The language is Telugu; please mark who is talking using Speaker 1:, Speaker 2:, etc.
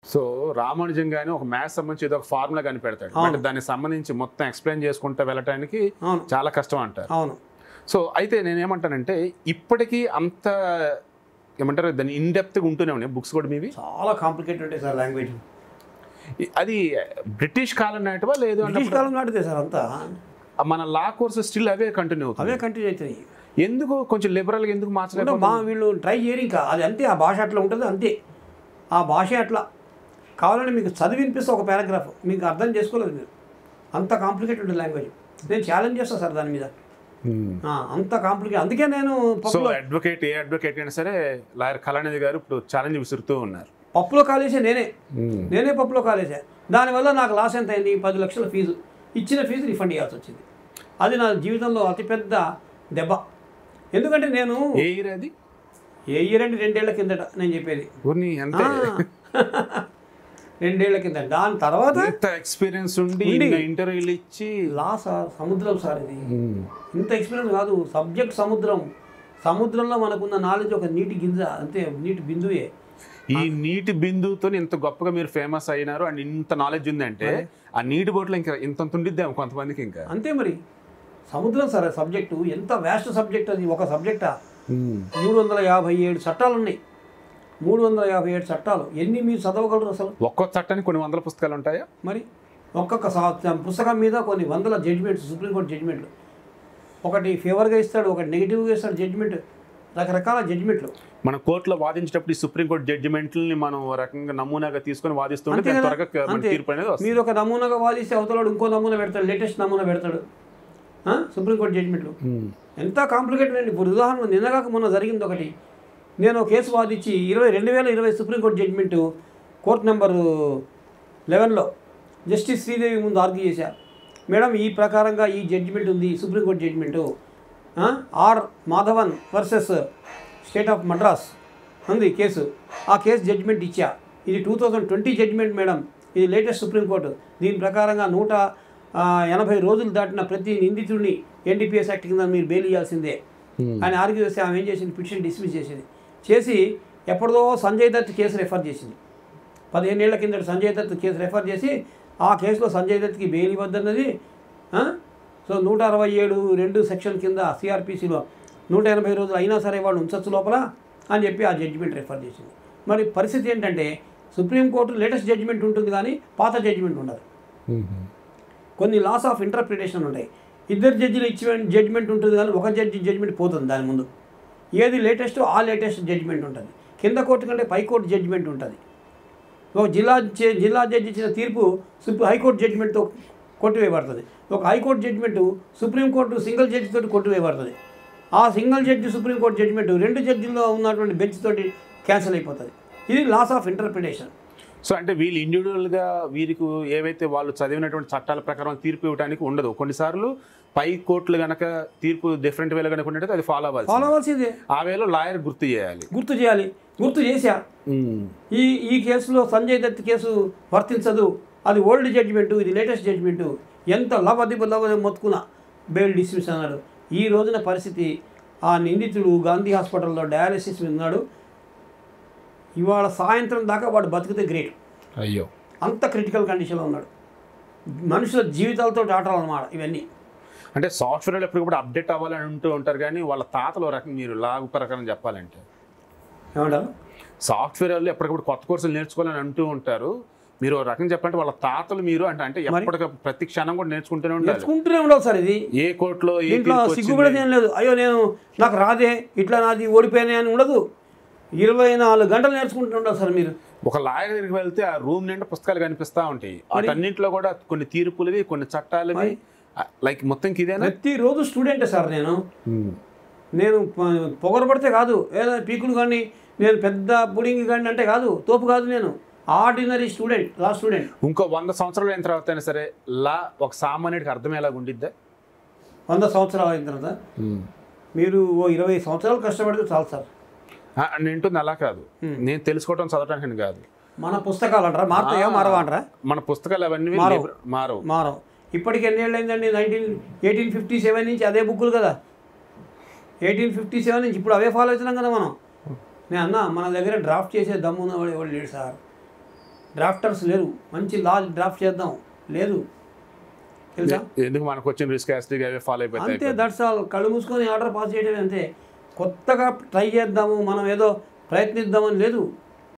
Speaker 1: సో రామానుజం గాని ఒక మ్యాథ్స్ సంబంధించి ఏదో ఒక ఫార్ములా కనిపెడతాడు అంటే దానికి సంబంధించి మొత్తం ఎక్స్ప్లెయిన్ చేసుకుంటూ వెళ్ళటానికి
Speaker 2: అవును
Speaker 1: చాలా కష్టం అంటారు
Speaker 2: అవును
Speaker 1: సో అయితే నేను ఏమంటానంటే ఇప్పటికీ అంత ఏమంటారు దాన్ని ఇన్ డెప్త్గా ఉంటూనే ఉన్నాయి బుక్స్ కూడా మీవి
Speaker 2: చాలా కాంప్లికేటెడ్ ఉంటాయి సార్ లాంగ్వేజ్
Speaker 1: ఇ- అది బ్రిటిష్ కాలం నాటివా లేదు అంటే
Speaker 2: బ్రిటిష్ కాలం నాటిదే సార్ అంతా
Speaker 1: మన లా కోర్స్ స్టిల్ అవే కంటిన్యూ అవుతుంది
Speaker 2: అవే కంటిన్యూ అవుతాయి
Speaker 1: ఎందుకు కొంచెం లిబరల్గా ఎందుకు
Speaker 2: అంటే
Speaker 1: మార్చలేదు
Speaker 2: మా వీళ్ళు ట్రై చేయరు ఇంకా అది అంతే ఆ భాష అట్లా ఉంటుంది అంతే ఆ భాష అట్లా కావాలంటే మీకు చదివి వినిపిస్తే ఒక పారాగ్రాఫ్ మీకు అర్థం చేసుకోలేదు మీరు అంత కాంప్లికేటెడ్ లాంగ్వేజ్ నేను ఛాలెంజ్ చేస్తాను సార్ దాని మీద ఆ, అంత కాంప్లికేట్ అందుకే నేను
Speaker 1: సో
Speaker 2: పప్పులో
Speaker 1: అడ్వకేట్ ఏ అడ్వకేట్ అయినా సరే లాయర్ కళానిధి గారు ఇప్పుడు ఛాలెంజ్ విసురుతూ ఉన్నారు
Speaker 2: పప్పులో కాలేసే నేనే నేనే పప్పులో కాలేసా దానివల్ల నాకు లాస్ ఎంత అయింది పది లక్షల ఫీజు ఇచ్చిన ఫీజు రిఫండ్ చేయాల్సి వచ్చింది అది నా జీవితంలో అతిపెద్ద దెబ్బ ఎందుకంటే నేను
Speaker 1: ఏ ఇయర్ అది
Speaker 2: ఏ ఇయర్ అంటే రెండేళ్ల కిందట నేను చెప్పేది
Speaker 1: ఊరిని ఎంత
Speaker 2: రెండేళ్ల కింద దాని తర్వాత
Speaker 1: ఎంత ఎక్స్పీరియన్స్ ఉండి
Speaker 2: ఉండి.
Speaker 1: ఇంటర్వ్యూలు ఇచ్చి
Speaker 2: లా సార్ సముద్రం సార్ ఇది ఇంత ఎక్స్పీరియన్స్ కాదు సబ్జెక్ట్ సముద్రం సముద్రంలో మనకున్న నాలెడ్జ్ ఒక నీటి గింజ అంతే నీటి బిందువే
Speaker 1: ఈ నీటి బిందువుతో ఇంత గొప్పగా మీరు ఫేమస్ అయినారు అండ్ ఇంత నాలెడ్జ్ ఉందంటే ఆ నీటి బోట్లో ఇంకా ఇంత ఉండిద్దాం కొంతమందికి ఇంకా
Speaker 2: అంతే మరి సముద్రం సార్ సబ్జెక్టు ఎంత వ్యాస్ట్ సబ్జెక్ట్ అది ఒక సబ్జెక్టా మూడు వందల యాభై ఏడు చట్టాలు ఉన్నాయి మూడు వందల యాభై ఏడు చట్టాలు ఎన్ని మీరు చదవగలరు అసలు
Speaker 1: ఒక్కో చట్టానికి కొన్ని వందల పుస్తకాలు ఉంటాయా
Speaker 2: మరి ఒక్కొక్క సా- పుస్తకం మీద కొన్ని వందల జడ్జిమెంట్స్ సుప్రీంకోర్టు జడ్జిమెంట్లు ఒకటి ఫేవర్గా ఇస్తాడు ఒకటి నెగిటివ్గా ఇస్తాడు జడ్జిమెంట్ రకరకాల జడ్జిమెంట్లు
Speaker 1: మన కోర్టులో వాదించేటప్పుడు ఈ సుప్రీంకోర్టు జడ్జిమెంట్లని మనం ఓ రకంగా నమూనాగా తీసుకొని వాదిస్తుంటే
Speaker 2: అంతే
Speaker 1: దాని
Speaker 2: కదా?
Speaker 1: త్వరగా మన
Speaker 2: అంతే.
Speaker 1: తీర్పు అనేది వస్తుంది
Speaker 2: మీరు ఒక నమూనాగా వాదిస్తే అవతలాడు ఇంకో నమూనా పెడతాడు లేటెస్ట్ నమూనా పెడతాడు ఆ? సుప్రీంకోర్టు జడ్జిమెంట్లు
Speaker 1: మ్మ్.
Speaker 2: ఎంత కాంప్లికేటెడ్ అండి ఇప్పుడు ఉదాహరణ నిన్నగాక మొన్న జరిగింది ఒకటి నేను ఒక కేసు వాదించి ఇరవై రెండు వేల ఇరవై సుప్రీంకోర్టు జడ్జిమెంట్ కోర్ట్ నెంబరు లెవెన్లో జస్టిస్ శ్రీదేవి ముందు ఆర్గ్యూ చేశా మేడం ఈ ప్రకారంగా ఈ జడ్జిమెంట్ ఉంది సుప్రీంకోర్టు జడ్జిమెంటు ఆ? R Madhavan versus State of Madras ఉంది కేసు ఆ కేసు జడ్జిమెంట్ ఇచ్చా ఇది two thousand twenty judgement madam ఇది లేటెస్ట్ సుప్రీంకోర్టు దీని ప్రకారంగా నూట ఆ, ఎనభై రోజులు దాటిన ప్రతి నిందితుడిని ఎన్డీపీఎస్ యాక్ట్ కింద మీరు బెయిల్ ఇవ్వాల్సిందే అని ఆర్గ్యూ చేస్తే ఆమె ఏం చేసింది పిటిషన్ డిస్మిస్ చేసింది చేసి ఎప్పటిదో సంజయ్ దత్ కేసు రెఫర్ చేసింది పదిహేను ఏళ్ల కిందట సంజయ్ దత్ కేసు రెఫర్ చేసి ఆ కేసులో సంజయ్ దత్కి బెయిల్ ఇవ్వద్దన్నది ఆ? సో నూట అరవై ఏడు రెండు సెక్షన్ కింద సిఆర్పిసిలో నూట ఎనభై రోజులు అయినా సరే వాళ్ళు ఉంచచ్చు లోపల అని చెప్పి ఆ జడ్జిమెంట్ రెఫర్ చేసింది మరి పరిస్థితి ఏంటంటే సుప్రీంకోర్టు లేటెస్ట్ జడ్జిమెంట్ ఉంటుంది కానీ పాత జడ్జిమెంట్ ఉండదు కొన్ని లాస్ ఆఫ్ ఇంటర్ప్రిటేషన్ ఉంటాయి ఇద్దరు జడ్జిలు ఇచ్చిన జడ్జిమెంట్ ఉంటుంది కానీ ఒక జడ్జి జడ్జిమెంట్ పోతుంది దాని ముందు ఏది లేటెస్ట్ ఆ లేటెస్ట్ జడ్జిమెంట్ ఉంటుంది కింద కోర్టు కంటే పై కోర్టు జడ్జిమెంట్ ఉంటుంది ఒక జిల్లా చే- జిల్లా జడ్జి ఇచ్చిన తీర్పు సుప్రీం హైకోర్టు జడ్జిమెంట్తో కొట్టివేయబడుతుంది ఒక High Court judgement Supreme Court single judge తోటి కొట్టివేయబడుతుంది ఆ సింగిల్ జడ్జి సుప్రీంకోర్టు జడ్జిమెంట్ రెండు జడ్జిల్లో ఉన్నటువంటి బెంచ్ తోటి క్యాన్సిల్ అయిపోతుంది ఇది లాస్ ఆఫ్ ఇంటర్ప్రిటేషన్
Speaker 1: సో అంటే వీళ్ళు ఇండివిజువల్ గా వీరికి ఏవైతే వాళ్ళు చదివినటువంటి చట్టాల ప్రకారం తీర్పు ఇవ్వడానికి ఉండదు కొన్నిసార్లు పై కోర్టులు గనక తీర్పు డిఫరెంట్ వేలో కనుక ఉండేది అది ఫాలో అవ్వాలి
Speaker 2: ఫాలో అవ్వాల్సిందే
Speaker 1: ఆ వేలో లాయర్ గుర్తు చేయాలి
Speaker 2: గుర్తు చేయాలి గుర్తు చేశా ఈ ఈ కేసులో సంజయ్ దత్ కేసు వర్తించదు అది ఓల్డ్ జడ్జిమెంటు ఇది లేటెస్ట్ జడ్జిమెంటు ఎంత లవది లవది మొత్తుకున్న బెయిల్ డిస్మిస్ అన్నాడు ఈ రోజున పరిస్థితి ఆ నిందితుడు గాంధీ హాస్పిటల్లో డయాలసిస్ మీద ఉన్నాడు ఇవాళ సాయంత్రం దాకా వాడు బతికితే గ్రేట్
Speaker 1: అయ్యో
Speaker 2: అంత క్రిటికల్ కండిషన్లో ఉన్నాడు మనుషుల జీవితాలతో ఆటలన్నమాట ఇవన్నీ
Speaker 1: అంటే సాఫ్ట్వేర్ ఎప్పటికప్పుడు అప్డేట్ అవ్వాలని అంటూ ఉంటారు కానీ వాళ్ళ తాతలు ఓ రకం మీరు లాగు ప్రకారం చెప్పాలంటే
Speaker 2: ఏమంటారు
Speaker 1: సాఫ్ట్వేర్ వాళ్ళు ఎప్పటికప్పుడు కొత్త కోర్సులు నేర్చుకోవాలని అంటూ ఉంటారు మీరు ఓ రకం చెప్పంటే వాళ్ళ తాతలు మీరు అంటే అంటే ఎప్పటికప్పుడు ప్రతి క్షణం కూడా నేర్చుకుంటూనే ఉండాలి
Speaker 2: నేర్చుకుంటూనే ఉండాలి సార్ ఇది
Speaker 1: ఏ కోర్టులో ఏ
Speaker 2: దీంట్లో
Speaker 1: తీర్పు వచ్చింది?
Speaker 2: సిగ్గుపడేది ఏం లేదు అయ్యో నేను నాకు రాదే ఇట్లా నాది ఓడిపోయానే అని ఉండదు ఇరవై నాలుగు గంటలు నేర్చుకుంటూ ఉండాలి సార్ మీరు
Speaker 1: ఒక లాయర్ దగ్గరికి వెళ్తే ఆ రూమ్ నిండా పుస్తకాలు కనిపిస్తా ఉంటాయి వాటన్నింటిలో కూడా కొన్ని తీర్పులవి కొన్ని చట్టాలవి లైక్ మొత్తం ఇదేనా
Speaker 2: ప్రతిరోజు స్టూడెంటే సార్ నేను నేను ప- పొగరపడితే కాదు ఏదో పీకులు కానీ నేను పెద్ద బుడింగి కానీ అంటే కాదు తోపు కాదు నేను ఆర్డినరీ స్టూడెంట్ లా స్టూడెంట్
Speaker 1: ఇంకో వంద సంవత్సరాలు అయిన తర్వాత అయినా సరే లా ఒక సామాన్యుడికి అర్థమయ్యేలాగా ఉండిద్దా
Speaker 2: వంద సంవత్సరాలు అయిన తర్వాత మీరు ఓ ఇరవై సంవత్సరాలు కష్టపడితే చాలు సార్
Speaker 1: ఆ, నేను అలా కాదు నేను తెలుసుకోవడం చదవడానికి కాదు
Speaker 2: మన పుస్తకాలు అంటారా మారుతాయా మారవా అంటారా
Speaker 1: మన పుస్తకాలు అవన్నీ
Speaker 2: మారవు.
Speaker 1: లిబర- మారవు
Speaker 2: మారం ఇప్పటికి ఎన్ని ఏళ్ళు అయిందండి నైన్టీన్ ఎయిటీన్ ఫిఫ్టీ సెవెన్ నుంచి అదే బుక్కులు కదా ఎయిటీన్ ఫిఫ్టీ సెవెన్ నుంచి ఇప్పుడు అవే ఫాలో అవుతున్నాం కదా మనం నేను అన్నా మన దగ్గర డ్రాఫ్ట్ చేసే దమ్ము ఉన్నవాడు ఎవడు లేడు సార్ డ్రాఫ్టర్స్ లేరు మంచి లా డ్రాఫ్ట్ చేద్దాం లేదు తెలుసా
Speaker 1: ఎందుకు మనకు వచ్చిన రిస్క్ యాసిడ్ అవే ఫాలో అయిపోతాయి
Speaker 2: అంతే దట్స్ ఆల్ కళ్ళు మూసుకొని ఆర్డర్ పాస్ చేయడమే అంతే కొత్తగా ట్రై చేద్దాము మనం ఏదో ప్రయత్నిద్దామని లేదు